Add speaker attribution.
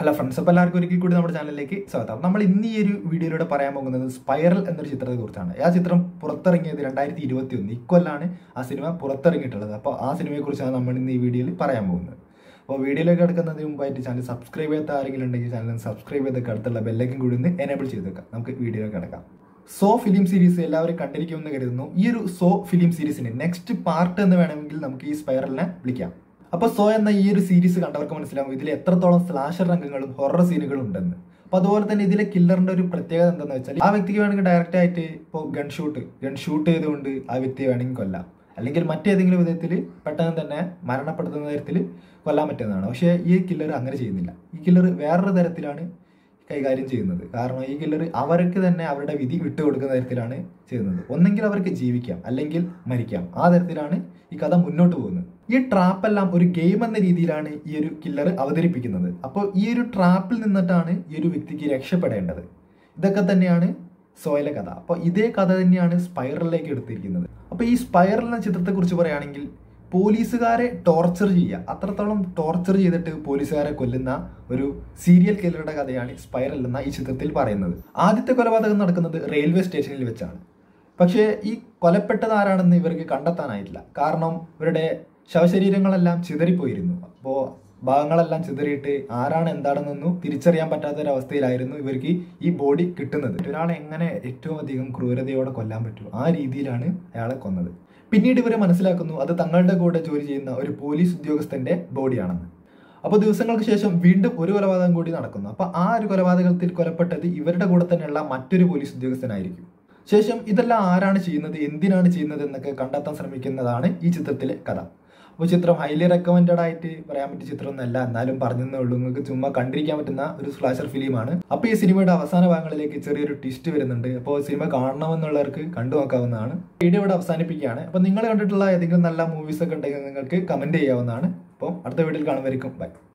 Speaker 1: hello friends അപ്പോൾ എല്ലാവർക്കും ഒരിക്കൽ കൂടി നമ്മുടെ ചാനലിലേക്ക് സ്വാഗതം നമ്മൾ ഇന്ന് ഈ ഒരു വീഡിയോയിലൂടെ പറയാൻ പോകുന്നത് സ്പൈറൽ എന്നൊരു ചിത്രത്തെ കുറിച്ചാണ് ആ ചിത്രം പുറത്തിറങ്ങിയത് രണ്ടായിരത്തി ഇരുപത്തി ഒന്ന് ഇക്കൊല്ലാണ് ആ സിനിമ പുറത്തിറങ്ങിയിട്ടുള്ളത് അപ്പോൾ ആ സിനിമയെക്കുറിച്ചാണ് നമ്മൾ ഇന്ന് ഈ വീഡിയോയിൽ പറയാൻ പോകുന്നത് അപ്പോൾ വീഡിയോയിലേക്ക് കിടക്കുന്നതിന് മുമ്പായിട്ട് ചാനൽ സബ്സ്ക്രൈബ് ചെയ്യാത്ത ആരെങ്കിലും ഉണ്ടെങ്കിൽ ചാനൽ സബ്സ്ക്രൈബ് ചെയ്തൊക്കെ അടുത്തുള്ള ബെല്ലൈക്കും കൂടി ഒന്ന് എനേബിൾ ചെയ്ത് വെക്കാം നമുക്ക് വീഡിയോയിലേക്ക് കിടക്കാം സോ ഫിലിം സീരീസ് എല്ലാവരും കണ്ടിരിക്കുമെന്ന് കരുതുന്നു ഈ ഒരു സോ ഫിലിം സീരീസിന് നെക്സ്റ്റ് പാർട്ട് എന്ന് വേണമെങ്കിൽ നമുക്ക് ഈ സ്പൈറലിനെ വിളിക്കാം അപ്പൊ സോ എന്ന ഈ ഒരു സീരീസ് കണ്ടവർക്ക് മനസ്സിലാവും ഇതിൽ എത്രത്തോളം സ്ലാഷർ രംഗങ്ങളും ഹൊറർ സീനുകളും ഉണ്ടെന്ന് അപ്പൊ അതുപോലെ തന്നെ ഇതിലെ കില്ലറിന്റെ ഒരു പ്രത്യേകത എന്താണെന്ന് വെച്ചാൽ ആ വ്യക്തിക്ക് വേണമെങ്കിൽ ഡയറക്റ്റ് ആയിട്ട് ഇപ്പോൾ ഗൺ ഷൂട്ട് ഗൺ ഷൂട്ട് ചെയ്തുകൊണ്ട് ആ വ്യക്തിയെ വേണമെങ്കിൽ കൊല്ലാം അല്ലെങ്കിൽ മറ്റേതെങ്കിലും വിധത്തിൽ പെട്ടെന്ന് തന്നെ മരണപ്പെടുത്തുന്ന തരത്തിൽ കൊല്ലാൻ പറ്റുന്നതാണ് പക്ഷേ ഈ കില്ലർ അങ്ങനെ ചെയ്യുന്നില്ല ഈ കില്ലർ വേറൊരു തരത്തിലാണ് കൈകാര്യം ചെയ്യുന്നത് കാരണം ഈ കില്ലർ അവർക്ക് തന്നെ അവരുടെ വിധി വിട്ടുകൊടുക്കുന്ന തരത്തിലാണ് ചെയ്യുന്നത് ഒന്നെങ്കിൽ അവർക്ക് ജീവിക്കാം അല്ലെങ്കിൽ മരിക്കാം ആ തരത്തിലാണ് ഈ കഥ മുന്നോട്ട് പോകുന്നത് ഈ ട്രാപ്പ് എല്ലാം ഒരു ഗെയിം എന്ന രീതിയിലാണ് ഈ ഒരു കില്ലർ അവതരിപ്പിക്കുന്നത് അപ്പോൾ ഈ ഒരു ട്രാപ്പിൽ നിന്നിട്ടാണ് ഈ ഒരു വ്യക്തിക്ക് രക്ഷപ്പെടേണ്ടത് ഇതൊക്കെ തന്നെയാണ് സോയിലെ കഥ അപ്പോൾ ഇതേ കഥ തന്നെയാണ് സ്പൈറലിലേക്ക് എടുത്തിരിക്കുന്നത് അപ്പോൾ ഈ സ്പൈറൽ എന്ന ചിത്രത്തെക്കുറിച്ച് പറയുകയാണെങ്കിൽ പോലീസുകാരെ ടോർച്ചർ ചെയ്യുക അത്രത്തോളം ടോർച്ചർ ചെയ്തിട്ട് പോലീസുകാരെ കൊല്ലുന്ന ഒരു സീരിയൽ കില്ലറുടെ കഥയാണ് സ്പൈറൽ എന്ന ഈ ചിത്രത്തിൽ പറയുന്നത് ആദ്യത്തെ കൊലപാതകം നടക്കുന്നത് റെയിൽവേ സ്റ്റേഷനിൽ വെച്ചാണ് പക്ഷേ ഈ കൊലപ്പെട്ടത് ആരാണെന്ന് ഇവർക്ക് കണ്ടെത്താനായിട്ടില്ല കാരണം ഇവരുടെ ശവശരീരങ്ങളെല്ലാം ചിതറിപ്പോയിരുന്നു അപ്പോൾ ഭാഗങ്ങളെല്ലാം ചിതറിയിട്ട് ആരാണ് എന്താണെന്നൊന്നും തിരിച്ചറിയാൻ പറ്റാത്ത ഒരു അവസ്ഥയിലായിരുന്നു ഇവർക്ക് ഈ ബോഡി കിട്ടുന്നത് ഒരാളെ എങ്ങനെ ഏറ്റവും അധികം ക്രൂരതയോടെ കൊല്ലാൻ പറ്റും ആ രീതിയിലാണ് അയാളെ കൊന്നത് പിന്നീട് ഇവരെ മനസ്സിലാക്കുന്നു അത് തങ്ങളുടെ കൂടെ ജോലി ചെയ്യുന്ന ഒരു പോലീസ് ഉദ്യോഗസ്ഥന്റെ ബോഡിയാണെന്ന് അപ്പോൾ ദിവസങ്ങൾക്ക് ശേഷം വീണ്ടും ഒരു കൊലപാതകം കൂടി നടക്കുന്നു അപ്പോൾ ആ ഒരു കൊലപാതകത്തിൽ കൊലപ്പെട്ടത് ഇവരുടെ കൂടെ തന്നെയുള്ള മറ്റൊരു പോലീസ് ഉദ്യോഗസ്ഥനായിരിക്കും ശേഷം ഇതെല്ലാം ആരാണ് ചെയ്യുന്നത് എന്തിനാണ് ചെയ്യുന്നത് എന്നൊക്കെ കണ്ടെത്താൻ ശ്രമിക്കുന്നതാണ് ഈ ചിത്രത്തിലെ കഥ അപ്പോൾ ചിത്രം ഹൈലി റെക്കമെൻഡഡ് ആയിട്ട് പറയാൻ പറ്റിയ ചിത്രമൊന്നുമല്ല എന്നാലും പറഞ്ഞതേ ഉള്ളൂ നിങ്ങൾക്ക് ചുമ്മാ കണ്ടിരിക്കാൻ പറ്റുന്ന ഒരു സ്ലാഷർ ഫിലിമാണ് അപ്പോൾ ഈ സിനിമയുടെ അവസാന ഭാഗങ്ങളിലേക്ക് ചെറിയൊരു ട്വിസ്റ്റ് വരുന്നുണ്ട് അപ്പോൾ സിനിമ കാണണമെന്നുള്ളവർക്ക് കണ്ടു നോക്കാവുന്നതാണ് വീഡിയോ ഇവിടെ അവസാനിപ്പിക്കുകയാണ് അപ്പോൾ നിങ്ങൾ കണ്ടിട്ടുള്ള ഏതെങ്കിലും നല്ല മൂവീസ് ഒക്കെ ഉണ്ടെങ്കിൽ നിങ്ങൾക്ക് കമന്റ് ചെയ്യാവുന്നതാണ് അപ്പോൾ അടുത്ത വീഡിയോയിൽ കാണുമായിരിക്കും ബൈ